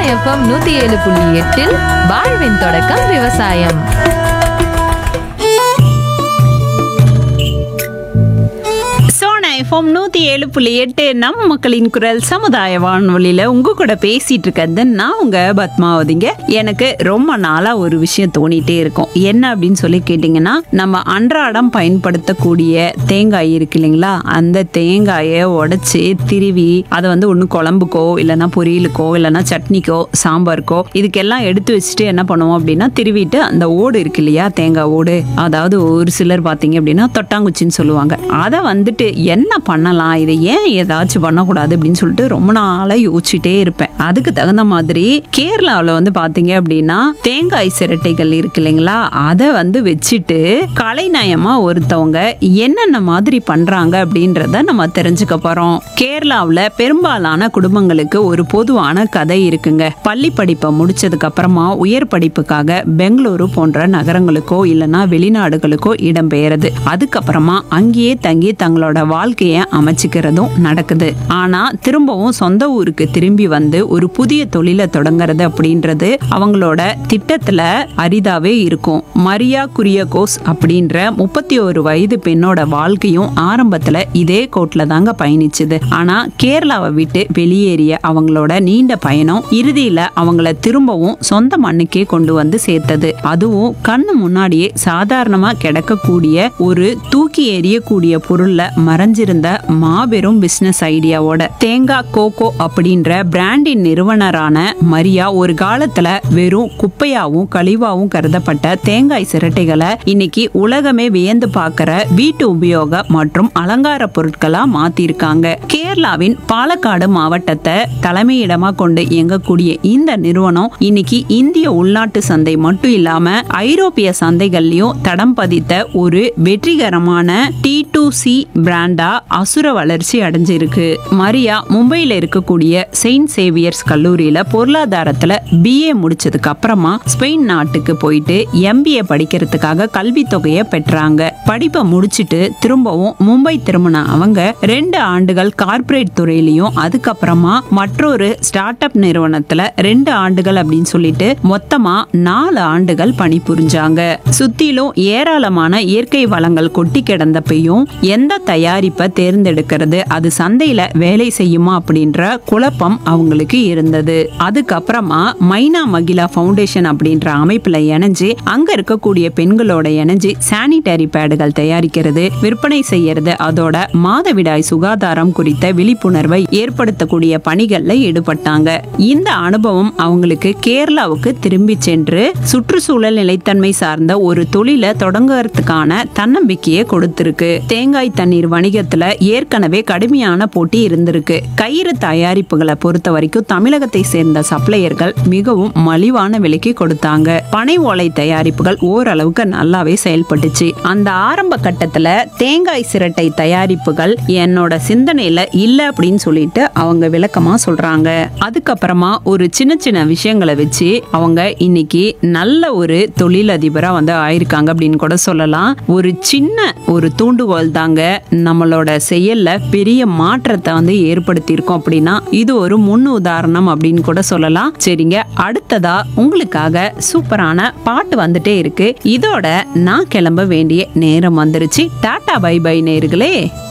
FM நூத்தி ஏழு புள்ளி எட்டில் வாழ்வின் தொடக்கம் விவசாயம் சோனா எஃப்எம் நூற்றி ஏழு புள்ளி எட்டு நம்ம மக்களின் குரல் சமுதாய வானொலியில் உங்க கூட பேசிட்டு இருக்கிறது நான் உங்க பத்மாவதிங்க எனக்கு ரொம்ப நாளா ஒரு விஷயம் தோணிட்டே இருக்கும் என்ன அப்படின்னு சொல்லி கேட்டிங்கன்னா நம்ம அன்றாடம் பயன்படுத்தக்கூடிய தேங்காய் இருக்கு இல்லைங்களா அந்த தேங்காயை உடைச்சி திருவி அதை வந்து ஒன்று குழம்புக்கோ இல்லைன்னா பொரியலுக்கோ இல்லைன்னா சட்னிக்கோ சாம்பாருக்கோ இதுக்கெல்லாம் எடுத்து வச்சுட்டு என்ன பண்ணுவோம் அப்படின்னா திருவிட்டு அந்த ஓடு இருக்கு இல்லையா தேங்காய் ஓடு அதாவது ஒரு சிலர் பார்த்தீங்க அப்படின்னா தொட்டாங்குச்சின்னு சொல்லுவாங்க அதை வந்துட்டு என்ன பண்ணலாம் இதை ஏன் ஏதாச்சும் பண்ணக்கூடாது அப்படின்னு சொல்லிட்டு ரொம்ப நாளாக யோசிச்சுட்டே இருப்பேன் அதுக்கு தகுந்த மாதிரி கேரளாவில் வந்து பார்த்தீங்க அப்படின்னா தேங்காய் சிரட்டைகள் இருக்கு இல்லைங்களா அதை வந்து வச்சுட்டு கலைநயமா ஒருத்தவங்க என்னென்ன மாதிரி பண்றாங்க அப்படின்றத நம்ம தெரிஞ்சுக்க போறோம் கேரளாவில் பெரும்பாலான குடும்பங்களுக்கு ஒரு பொதுவான கதை இருக்குங்க பள்ளி படிப்பை முடிச்சதுக்கு அப்புறமா உயர் படிப்புக்காக பெங்களூரு போன்ற நகரங்களுக்கோ இல்லைன்னா வெளிநாடுகளுக்கோ இடம்பெயருது அதுக்கப்புறமா அங்கேயே தங்கி தங்களோட வாழ்க்கையை அமைச்சுக்கிறதும் நடக்குது ஆனா திரும்பவும் சொந்த ஊருக்கு திரும்பி வந்து ஒரு புதிய தொழிலை தொடங்குறது அப்படின்றது அவங்களோட திட்டத்துல அரிதாவே இருக்கும் மரியா குரியகோஸ் அப்படின்ற முப்பத்தி ஒரு வயது பெண்ணோட வாழ்க்கையும் ஆரம்பத்துல இதே கோட்ல தாங்க பயணிச்சுது ஆனா கேரளாவை விட்டு வெளியேறிய அவங்களோட நீண்ட பயணம் இறுதியில அவங்கள திரும்பவும் சொந்த மண்ணுக்கே கொண்டு வந்து சேர்த்தது அதுவும் கண்ணு முன்னாடியே சாதாரணமா கிடக்கக்கூடிய ஒரு தூக்கி எறியக்கூடிய பொருள்ல மறைஞ்சிருந்த மாபெரும் பிசினஸ் ஐடியாவோட தேங்காய் கோகோ அப்படின்ற பிராண்டின் நிறுவனரான மரியா ஒரு காலத்துல வெறும் குப்பையாவும் கழிவாவும் கருதப்பட்ட தேங்காய் சிரட்டைகளை இன்னைக்கு உலகமே வியந்து பார்க்கிற வீட்டு உபயோக மற்றும் அலங்கார பொருட்களா மாத்திருக்காங்க கேரளாவின் பாலக்காடு மாவட்டத்தை தலைமையிடமா கொண்டு இயங்கக்கூடிய இந்த நிறுவனம் இன்னைக்கு இந்திய உள்நாட்டு சந்தை மட்டும் இல்லாம ஐரோப்பிய சந்தைகள்லயும் தடம் பதித்த ஒரு வெற்றிகரமான டி டு சி பிராண்டா அசுர வளர்ச்சி அடைஞ்சிருக்கு மரியா மும்பையில இருக்கக்கூடிய செயின்ட் சேவியர்ஸ் கல்லூரியில பொருளாதாரத்துல பிஏ முடிச்சதுக்கு அப்புறமா ஸ்பெயின் நாட்டுக்கு போயிட்டு எம்பிஏ படிக்கிறதுக்காக கல்வி தொகையை பெற்றாங்க படிப்பை முடிச்சிட்டு திரும்பவும் மும்பை திரும்பின அவங்க ரெண்டு ஆண்டுகள் கார்ப்பரேட் துறையிலையும் அதுக்கப்புறமா மற்றொரு ஸ்டார்ட் அப் நிறுவனத்துல ரெண்டு ஆண்டுகள் அப்படின்னு சொல்லிட்டு மொத்தமா நாலு ஆண்டுகள் பணிபுரிஞ்சாங்க சுத்திலும் ஏராளமான இயற்கை வளங்கள் கொட்டி கிடந்தப்பையும் எந்த தயாரிப்பை தேர்ந்தெடுக்கிறது அது சந்தையில வேலை செய்யுமா அப்படின்ற குழப்பம் அவங்களுக்கு இருந்தது அதுக்கப்புறமா மைனா மகிழா ஃபவுண்டேஷன் அப்படின்ற அமைப்புல இணைஞ்சு அங்க இருக்கக்கூடிய பெண்களோட இணைஞ்சு சானிட்டரி பேடுகள் தயாரிக்கிறது விற்பனை செய்யறது அதோட மாதவிடாய் சுகாதாரம் குறித்த விழிப்புணர்வை ஏற்படுத்தக்கூடிய பணிகள்ல ஈடுபட்டாங்க இந்த அனுபவம் அவங்களுக்கு கேரளாவுக்கு திரும்பி சென்று சுற்றுச்சூழல் நிலைத்தன்மை சார்ந்த ஒரு தொழிலை தொடங்குறதுக்கான தன்னம்பிக்கையை கொடுத்திருக்கு தேங்காய் தண்ணீர் வணிகத்துல ஏற்கனவே கடுமையான போட்டி இருந்திருக்கு கயிறு தயாரிப்புகளை பொறுத்த வரைக்கும் தமிழகத்தை சேர்ந்த சப்ளையர்கள் மிகவும் மலிவான விலைக்கு கொடுத்தாங்க பனை ஓலை தயாரிப்புகள் ஓரளவுக்கு நல்லாவே செயல்பட்டுச்சு அந்த ஆரம்ப கட்டத்துல தேங்காய் சிரட்டை தயாரிப்புகள் என்னோட சிந்தனையில இல்ல அப்படின்னு சொல்லிட்டு அவங்க விளக்கமா சொல்றாங்க அதுக்கப்புறமா ஒரு சின்ன சின்ன விஷயங்களை வச்சு அவங்க இன்னைக்கு நல்ல ஒரு தொழிலதிபரா வந்து ஆயிருக்காங்க அப்படின்னு கூட சொல்லலாம் ஒரு சின்ன ஒரு தூண்டுகோல் தாங்க நம்மளோட செயல்ல பெரிய மாற்றத்தை வந்து ஏற்படுத்தியிருக்கோம் அப்படின்னா இது ஒரு முன் உதாரணம் அப்படின்னு கூட சொல்லலாம் சரிங்க அடுத்ததா உங்களுக்காக சூப்பரான பாட்டு வந்துட்டே இருக்கு இதோட நான் கிளம்ப வேண்டிய நேரம் வந்துருச்சு டாடா பை பை நேர்களே